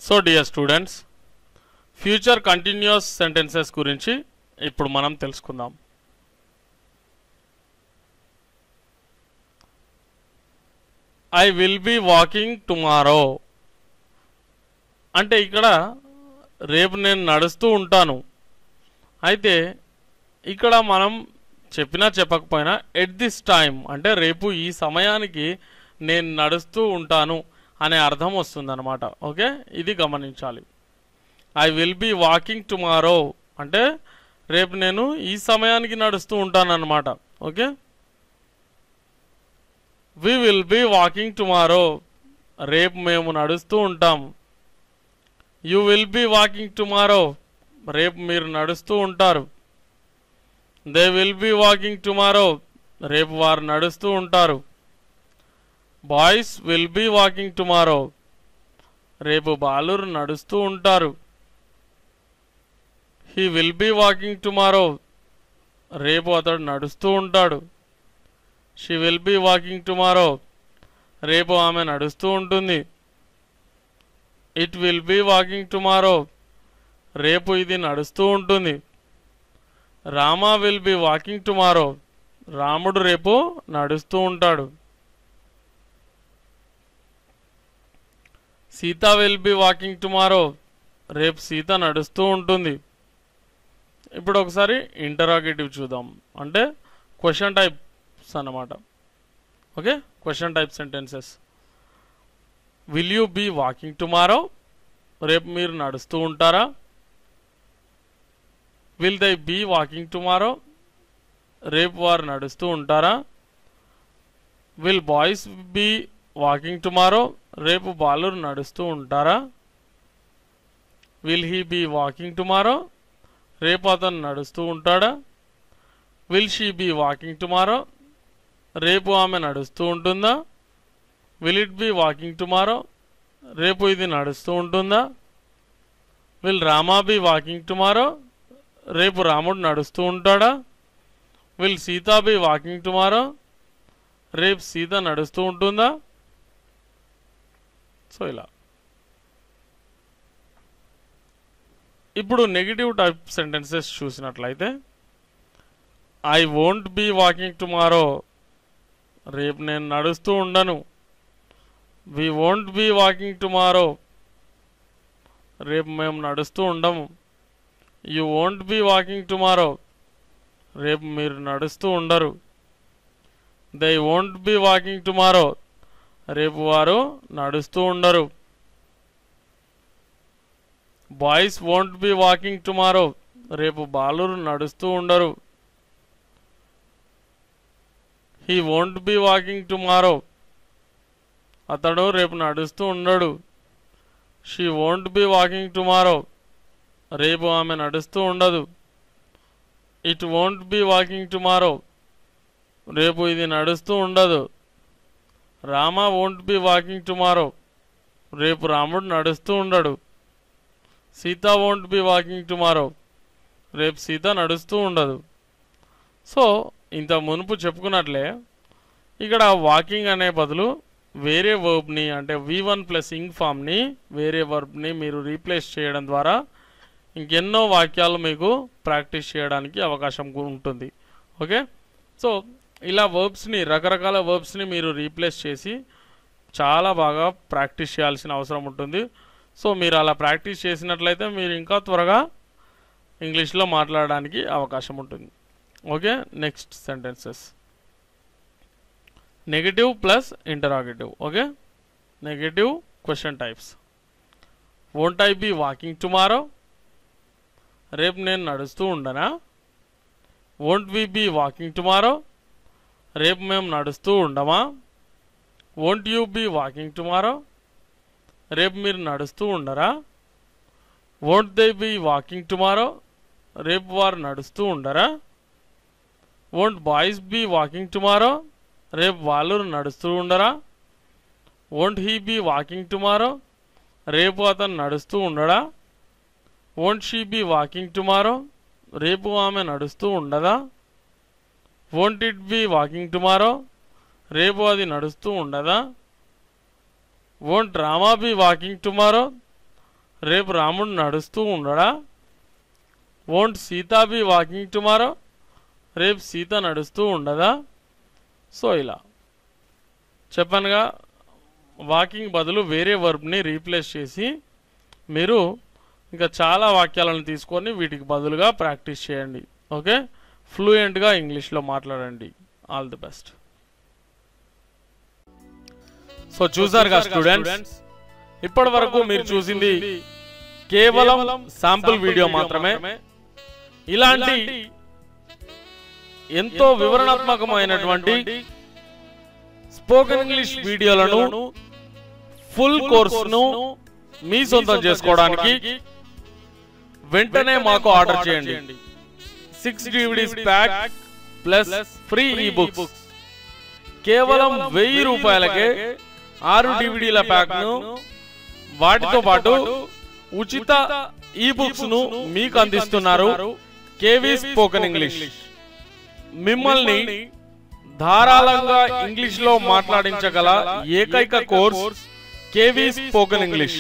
so dear students future continuous sentences గురించి ఇప్పుడు మనం తెలుసుకుందాం I will be walking tomorrow అంటే ఇక్కడ రేపు నేను నడుస్తూ ఉంటాను అయితే ఇక్కడ మనం చెప్పినా చెప్పకపోయినా ఎట్ దిస్ టైం అంటే రేపు ఈ సమయానికి నేను నడుస్తూ ఉంటాను అనే అర్థం వస్తుందన్నమాట ఓకే ఇది గమనించాలి I will be walking tomorrow అంటే రేపు నేను ఈ సమయానికి నడుస్తూ ఉంటానన్నమాట okay we will be walking tomorrow రేపు మేము నడుస్తూ ఉంటాం you will be walking tomorrow రేపు మీరు నడుస్తూ ఉంటారు they will be walking tomorrow రేపు వారు నడుస్తూ ఉంటారు boys will be walking tomorrow రేపు బాలురు నడుస్తూ ఉంటారు he will be walking tomorrow రేపు అతడు నడుస్తూ ఉంటాడు she will be walking tomorrow రేపు ఆమె నడుస్తూ ఉంటుంది it will be walking tomorrow రేపు ఇది నడుస్తూ ఉంటుంది Rama will be walking tomorrow రాముడు రేపు నడుస్తూ ఉంటాడు Sita will be walking tomorrow రేపు సీత నడుస్తూ ఉంటుంది ఇప్పుడు ఒకసారి ఇంటరాగేటివ్ చూద్దాం అంటే క్వశ్చన్ టైప్స్ అన్నమాట okay question type sentences will you be walking tomorrow రేపు మీరు నడుస్తూ ఉంటారా విల్ దై బీ వాకింగ్ టుమారో రేపు వారు నడుస్తూ ఉంటారా will boys be walking tomorrow రేపు బాలురు నడుస్తూ ఉంటారా will he be walking tomorrow రేపు అతను నడుస్తూ ఉంటాడా will she be walking tomorrow రేపు ఆమె నడుస్తూ ఉంటుందా will it be walking tomorrow రేపు ఇది నడుస్తూ ఉంటుందా will Rama be walking tomorrow రేపు రాముడు నడుస్తూ ఉంటాడా will Sita be walking tomorrow రేపు సీత నడుస్తూ ఉంటుందా సో ఇలా ఇప్పుడు నెగిటివ్ టైప్ సెంటెన్సెస్ చూసినట్లయితే I won't be walking tomorrow రేపు నేను నడుస్తూ ఉండను we won't be walking tomorrow రేపు మేము నడుస్తూ ఉండము you won't be walking tomorrow రేపు మీరు నడుస్తూ ఉండరు they won't be walking tomorrow రేపు వారు నడుస్తూ ఉండరు boys won't be walking tomorrow రేపు బాలురు నడుస్తూ ఉండరు he won't be walking tomorrow అతడు రేపు నడుస్తూ ఉండడు she won't be walking tomorrow రేపు ఆమె నడుస్తూ ఉండదు it won't be walking tomorrow రేపు ఇది నడుస్తూ ఉండదు Rama won't be walking tomorrow రేపు రాముడు నడుస్తూ ఉండడు Sita won't be walking tomorrow రేపు సీత నడుస్తూ ఉండదు సో ఇంత మునుపు చెప్పుకున్నట్లే ఇక్కడ వాకింగ్ అనే బదులు వేరే వర్బ్ని అంటే వి వన్ ప్లస్ ఇంగ్ ఫామ్ని వేరే వర్బ్ని మీరు రీప్లేస్ చేయడం ద్వారా ఇంకెన్నో వాక్యాలు మీకు ప్రాక్టీస్ చేయడానికి అవకాశం గు- ఉంటుంది ఓకే సో ఇలా వర్బ్స్ని రకరకాల వర్బ్స్ని మీరు రీప్లేస్ చేసి చాలా బాగా ప్రాక్టీస్ చేయాల్సిన అవసరం ఉంటుంది సో మీరు అలా ప్రాక్టీస్ చేసినట్లయితే మీరు ఇంకా త్వరగా ఇంగ్లీష్లో మాట్లాడడానికి అవకాశం ఉంటుంది okay next sentences negative plus interrogative okay negative question types won't I be walking tomorrow రేపు నేను నడుస్తూ ఉండనా won't we be walking tomorrow రేపు మేము నడుస్తూ ఉండమా won't you be walking tomorrow రేపు మీరు నడుస్తూ ఉండరా won't they be walking tomorrow రేపు వారు నడుస్తూ ఉండరా won't boys be walking tomorrow రేపు వాళ్ళు నడుస్తూ ఉండరా won't he be walking tomorrow రేపు అతను నడుస్తూ ఉండడా won't she be walking tomorrow రేపు ఆమె నడుస్తూ ఉండదా won't it be walking tomorrow రేపు అది నడుస్తూ ఉండదా won't Rama be walking tomorrow రేపు రాముడు నడుస్తూ ఉండడా won't Sita be walking tomorrow రేపు సీత నడుస్తూ ఉండదా సో ఇలా చెప్పనుగా వాకింగ్ బదులు వేరే వర్బ్ని రీప్లేస్ చేసి మీరు ఇంకా చాలా వాక్యాలను తీసుకొని వీటికి బదులుగా ప్రాక్టీస్ చేయండి ఓకే ఫ్లూయెంట్గా ఇంగ్లీష్లో మాట్లాడండి ఆల్ ది బెస్ట్ సో చూసారుగా స్టూడెంట్స్ ఇప్పటి వరకు మీరు చూసింది కేవలం శాంపుల్ వీడియో మాత్రమే ఇలాంటి ఎంతో వివరణాత్మకమైనటువంటి స్పోకెన్ ఇంగ్లీష్ వీడియోలను ఫుల్ కోర్సును మీ సొంతం చేసుకోవడానికి వెంటనే మాకు ఆర్డర్ చేయండి six DVDs pack plus free ఈ బుక్స్ కేవలం వెయ్యి రూపాయలకే ఆరు డివిడీల ప్యాక్ ను వాటితో పాటు ఉచిత ఈ బుక్స్ ను మీకు అందిస్తున్నారు కేవీ స్పోకెన్ ఇంగ్లీష్ మిమ్మల్ని ధారాళంగా ఇంగ్లీష్ లో మాట్లాడించగల ఏకైక కోర్స్ కేవీ స్పోకెన్ ఇంగ్లీష్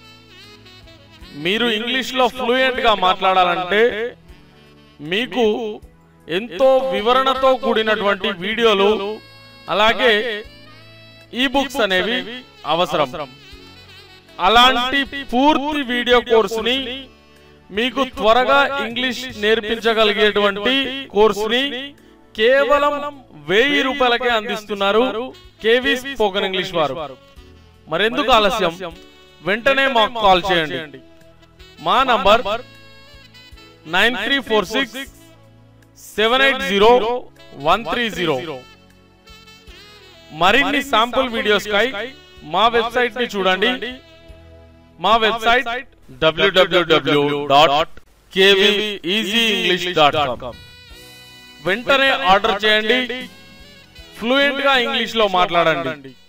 మీరు ఇంగ్లీష్ లో ఫ్లూయెంట్ గా మాట్లాడాలంటే మీకు ఎంతో వివరణతో కూడినటువంటి వీడియోలు అలాగే ఈ బుక్స్ అనేవి అవసరం అలాంటి పూర్తి వీడియో కోర్సుని మీకు త్వరగా ఇంగ్లీష్ నేర్పించగలిగేటువంటి కోర్సుని కేవలం వెయ్యి రూపాయలకే అందిస్తున్నారు కేవీ స్పోకెన్ ఇంగ్లీష్ వారు మరెందుకు ఆలస్యం వెంటనే మాకు కాల్ చేయండి మా number nine three four six seven eight zero one three zero మరిన్ని శాంపుల్ వీడియోస్ కై మా వెబ్సైట్ ని చూడండి మా website W W W dot dot com వెంటనే ఆర్డర్ చేయండి ఫ్లూయెంట్ గా ఇంగ్లీష్ లో మాట్లాడండి